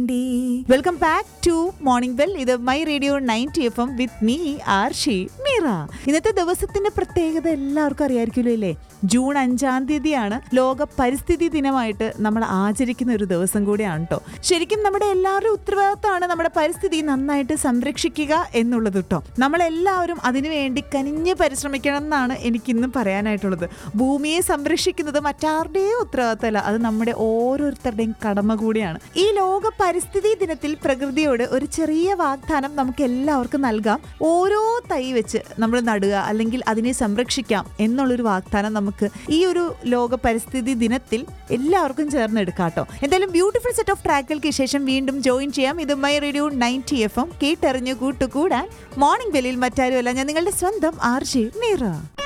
welcome back to morning well ഇത് my radio ninety F M with me R ഷി മീറ ഇന്നത്തെ ദിവസത്തിന്റെ പ്രത്യേകത എല്ലാവർക്കും അറിയായിരിക്കുമല്ലോ അല്ലേ ജൂൺ അഞ്ചാം തീയതിയാണ് ലോക പരിസ്ഥിതി ദിനമായിട്ട് നമ്മൾ ആചരിക്കുന്ന ഒരു ദിവസം കൂടിയാണ് കേട്ടോ ശരിക്കും നമ്മുടെ എല്ലാവരുടെയും ഉത്തരവാദിത്തമാണ് നമ്മുടെ പരിസ്ഥിതി നന്നായിട്ട് സംരക്ഷിക്കുക എന്നുള്ളത് കേട്ടോ നമ്മളെല്ലാവരും അതിനുവേണ്ടി കനിഞ്ഞ് പരിശ്രമിക്കണം എന്നാണ് എനിക്കിന്നും പറയാനായിട്ടുള്ളത് ഭൂമിയെ സംരക്ഷിക്കുന്നത് മറ്റാരുടെയും ഉത്തരവാദിത്തമല്ല അത് നമ്മുടെ ഓരോരുത്തരുടെയും കടമ കൂടിയാണ് ഈ ലോക പരിസ്ഥിതി ദിനത്തിൽ പ്രകൃതിയോട് ഒരു ചെറിയ വാഗ്ദാനം നമുക്ക് എല്ലാവർക്കും നൽകാം ഓരോ തൈ വെച്ച് നമ്മൾ നടുക അല്ലെങ്കിൽ അതിനെ സംരക്ഷിക്കാം എന്നുള്ളൊരു വാഗ്ദാനം നമുക്ക് ഈ ഒരു ലോക പരിസ്ഥിതി ദിനത്തിൽ എല്ലാവർക്കും ചേർന്ന് എടുക്കാം കേട്ടോ എന്തായാലും ബ്യൂട്ടിഫുൾ സെറ്റ് ഓഫ് ട്രാക്കുകൾക്ക് ശേഷം വീണ്ടും ജോയിൻ ചെയ്യാം ഇത് my radio ninety F M കേട്ടറിഞ്ഞു കൂട്ടുകൂടാൻ മോർണിംഗ് വെല്ലിൽ മറ്റാരുമല്ല ഞാൻ നിങ്ങളുടെ സ്വന്തം ആർ ജെ മീറ